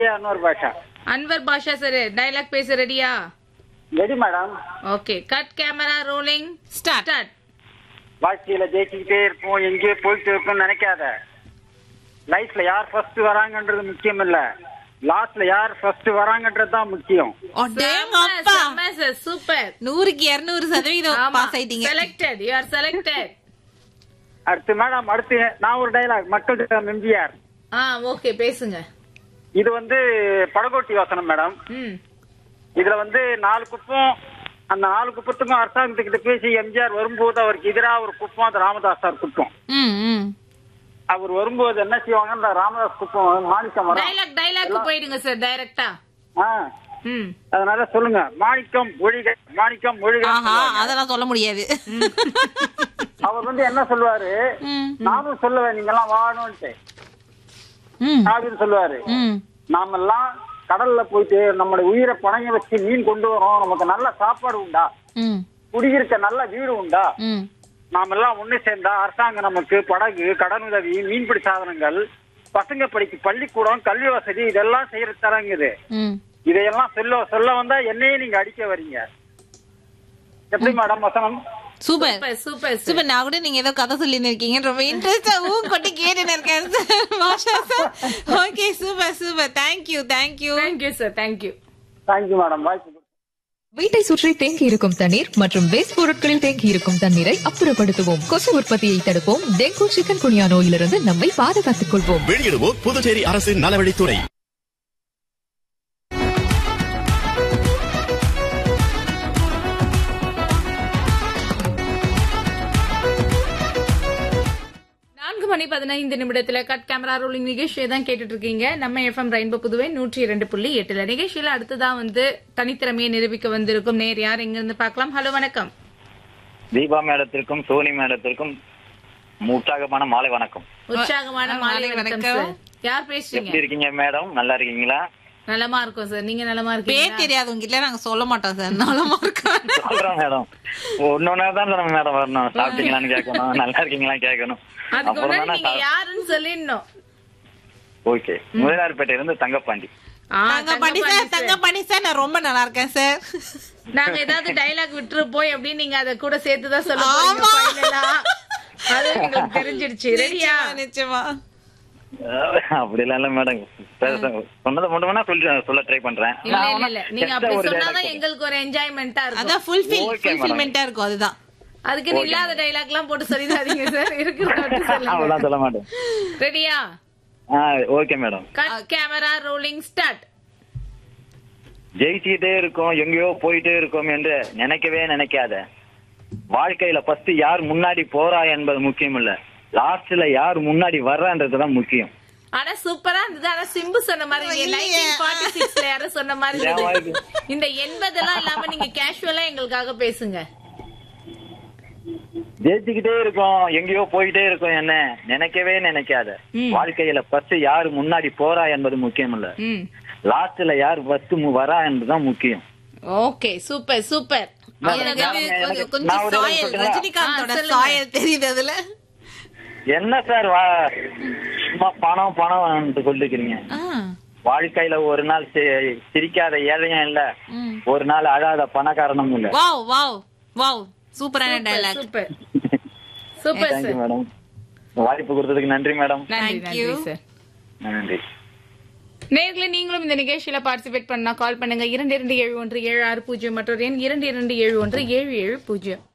Anwar Basha Anwar Basha sir dialogue பேச ரெடியா ready madam okay cut camera rolling start start வாழ்க்கையில ஜெயிச்சுக்கிட்டே இருப்போம் எங்கேயோ போயிட்டு இருக்கோம்னு நினைக்காத லைஃப்ல யார் ஃபர்ஸ்ட் வராங்கன்றது முக்கியம் இல்ல லாஸ்ட்ல யார் ஃபர்ஸ்ட் வராங்கன்றது தான் முக்கியம் அடேங்கப்பா சார் சூப்பர் நூறுக்கு இருநூறு சதவீதம் பாஸ் ஆயிட்டீங்க செலக்டட் யூ ஆர் செலக்டட் அடுத்து மேடம் அடுத்து நான் ஒரு டைலாக் மக்கள் திட்டம் எம்ஜிஆர் ஆ ஓகே பேசுங்க இது வந்து படகோட்டி யோசனம் மேடம் ம் இதுல வந்து நாலு குப்பம் அந்த நாலு குப்பத்துக்கும் அரசாங்கத்துக்கிட்ட பேசி எம்ஜிஆர் வரும்போது அவருக்கு எதிராக ஒரு குப்பம் அது ராமதாஸ் சார் குப்பம் ம் ம் அவர் வரும்போது என்ன செய்வாங்க இந்த ராமதாஸ் குப்பம் மாணிக்கம் வரும் டைலாக் டைலாக் போயிடுங்க சார் டைரக்டா ஆ, ம் அதனால சொல்லுங்க மாணிக்கம் ஒழிக மாணிக்கம் ஒழிக ஆஹா அதெல்லாம் சொல்ல முடியாது அவர் வந்து என்ன சொல்லுவாரு ம், நானும் சொல்லுவேன் நீங்க எல்லாம் வாழணும்ட்டு ம், அப்படின்னு சொல்லுவாரு ம். நாமெல்லாம் கடல்ல போயிட்டு நம்மளுடைய உயிரை பணங்க வச்சு மீன் கொண்டு வரோம் நமக்கு நல்ல சாப்பாடு உண்டா ம், குடியிருக்க நல்ல வீடு உண்டா ம். நாம எல்லாம் ஒண்ணு சேர்ந்தா அரசாங்கம் நமக்கு படகு கடனுதவி மீன்பிடி சாதனங்கள் பசங்க படிக்கு பள்ளிக்கூடம் கல்வி வசதி இதெல்லாம் செய்யறது தரங்குது ம். இதையெல்லாம் சொல்ல சொல்ல வந்தா என்னையே நீங்க அடிக்க வர்றீங்க எப்படி மேடம் வசனம் சூப்பர் சூப்பர் சூப்பர் சூப்பர் நான் கூட நீங்க ஏதோ கதை சொல்லி இருக்கீங்க ரொம்ப இன்ட்ரெஸ்டா ஊ கொட்டி கேட்டு இருக்கேன் மாஷா sir okay super super thank you thank you thank you sir thank you thank you madam வாய்ப்பு வீட்டை சுற்றி தேங்கி இருக்கும் தண்ணீர் மற்றும் வேஸ்ட் பொருட்களில் தேங்கி இருக்கும் தண்ணீரை அப்புறப்படுத்துவோம் கொசு உற்பத்தியை தடுப்போம் டெங்கு சிக்கன் குனியா நோயிலிருந்து நம்மை பாதுகாத்துக் கொள்வோம் வெளியிடுவோர் புதுச்சேரி அரசின் நலவழித்துறை நான்கு மணி பதினைந்து நிமிடத்துல கட் கேமரா ரோலிங் நிகழ்ச்சியை தான் கேட்டுட்டு இருக்கீங்க நம்ம எஃப்எம் ரெயின்போ புதுவை நூற்றி இரண்டு புள்ளி எட்டுல நிகழ்ச்சியில அடுத்ததா வந்து தனித்திறமையை நிரூபிக்க வந்திருக்கும் நேர் யார் எங்க இருந்து பார்க்கலாம் ஹலோ வணக்கம் தீபா மேடத்திற்கும் சோனி மேடத்திற்கும் உற்சாகமான மாலை வணக்கம் உற்சாகமான வ- மாலை மாலை வணக்கம் வணக்கம். சார் யார் பேசுறீங்க எப்படி இருக்கீங்க மேடம் நல்லா இருக்கீங்களா நலமா இருக்கும் சார் நீங்க நலமா பேர் இருக்கீங்க தெரியாது உங்ககிட்ட நாங்க சொல்ல மாட்டோம் சார் நலமா இருக்கோம் சொல்றேன் மேடம் ஒன்னொன்னா தான் நம்ம மேடம் வரணும் சாப்பிட்டீங்களான்னு கேட்கணும் நல்லா இருக்கீங்களா கேட்கணும் அதுக்கு அப்புறம் முன்னாடி தானே நீங்க யாருன்னு சொல்லிடணும் ஓகே முதலாளிப்பேட்டை இருந்து தங்கப்பாண்டி ஆ, தங்க பண்ணி தங்கப்பாண்டி சார் தங்க பண்ணி சார் நான் ரொம்ப நல்லா இருக்கேன் சார் நாங்க ஏதாவது டைலாக் விட்டுருப்போம் அப்படின்னு நீங்க அத கூட சேர்த்துதான் சொல்ல போறீங்க ஆமா. final ஆ. அது எங்களுக்கு தெரிஞ்சிருச்சு ரெடியா நிச்சயமா, நிச்சயமா அப்படி இல்ல இல்ல மேடம் சொன்னதை மட்டும் வேணா சொல்லி சொல்ல ட்ரை பண்றேன் இல்ல இல்ல இல்ல நீங்க Just அப்படி ஒரு சொன்னாதான் dialogue. எங்களுக்கு ஒரு என்ஜாய்மெண்டா இருக்கும் அதான் ஃபுல்ஃபில் Okay, madam. ஃபுல்ஃபில்மெண்டா இருக்கும் அதுதான் அதுக்கு இல்லாத டைலாக் எல்லாம் போட்டு சொல்லிடாதீங்க சார் இருக்கிறத மட்டும் அவ்வளவுதான் சொல்லுங்க சொல்ல மாட்டேன் ரெடியா ஆ okay madam cut camera rolling start ஜெயிச்சுக்கிட்டே இருக்கோம் எங்கேயோ போயிட்டே இருக்கோம் என்று நினைக்கவே நினைக்காத வாழ்க்கையில ஃபர்ஸ்ட் யார் முன்னாடி போறா என்பது முக்கியம் இல்ல லாஸ்ட்ல யார் முன்னாடி வர்றான்றதுதான் முக்கியம் ஆனா சூப்பரா இருந்தது ஆனா சிம்பு சொன்ன மாதிரி இல்லையே. நைன்டீன் ஃபார்ட்டி சிக்ஸ்ல யாரும் சொன்ன மாதிரி ஏன் இருந்தது. வாய்ப்பு? இந்த எண்பதெல்லாம் இல்லாம நீங்க கேஷுவலா எங்களுக்காக பேசுங்க ஜெயிச்சுக்கிட்டே இருக்கோம் எங்கேயோ போயிட்டே இருக்கோம் என்ன நினைக்கவே நினைக்காத ம். வாழ்க்கையில ஃபர்ஸ்ட் யார் முன்னாடி போறா என்பது முக்கியம் இல்ல ம் லாஸ்ட்ல யார் ஃபர்ஸ்ட் வரா என்பதுதான் முக்கியம் ஓகே சூப்பர் சூப்பர் எனக்கு நான் கொஞ்சம் எனக்கு- கொஞ்சம் நான் ஒரு தடவை சாயல் சொல்றேன். ரஜினிகாந்தோட ஆ, சொல்லுங்க. சாயல் தெரியுது அதுல என்ன சார் வா- சும்மா பணம் பணம் சொல்லிக்கிறீங்க ஆ, வாழ்க்கையில ஒரு நாள் சி- சிரிக்காத ஏழையும் இல்ல ம். ஒரு நாள் அழாத பணக்காரனும் இல்ல வாவ் வாவ் வாவ் சூப்பரான dialogue super super thank you sir madam வாய்ப்பு கொடுத்ததுக்கு நன்றி மேடம் நன்றி Thank நன்றி you. சார் நன்றி நேர்களை நீங்களும் இந்த நிகழ்ச்சியில பார்ட்டிசிபேட் பண்ணா கால் பண்ணுங்க இரண்டு இரண்டு ஏழு ஒன்று ஏழு ஆறு பூஜ்ஜியம் மற்றொரு எண் இரண்டு இரண்டு ஏழு ஒன்று ஏழு ஏழு பூஜ்ஜியம்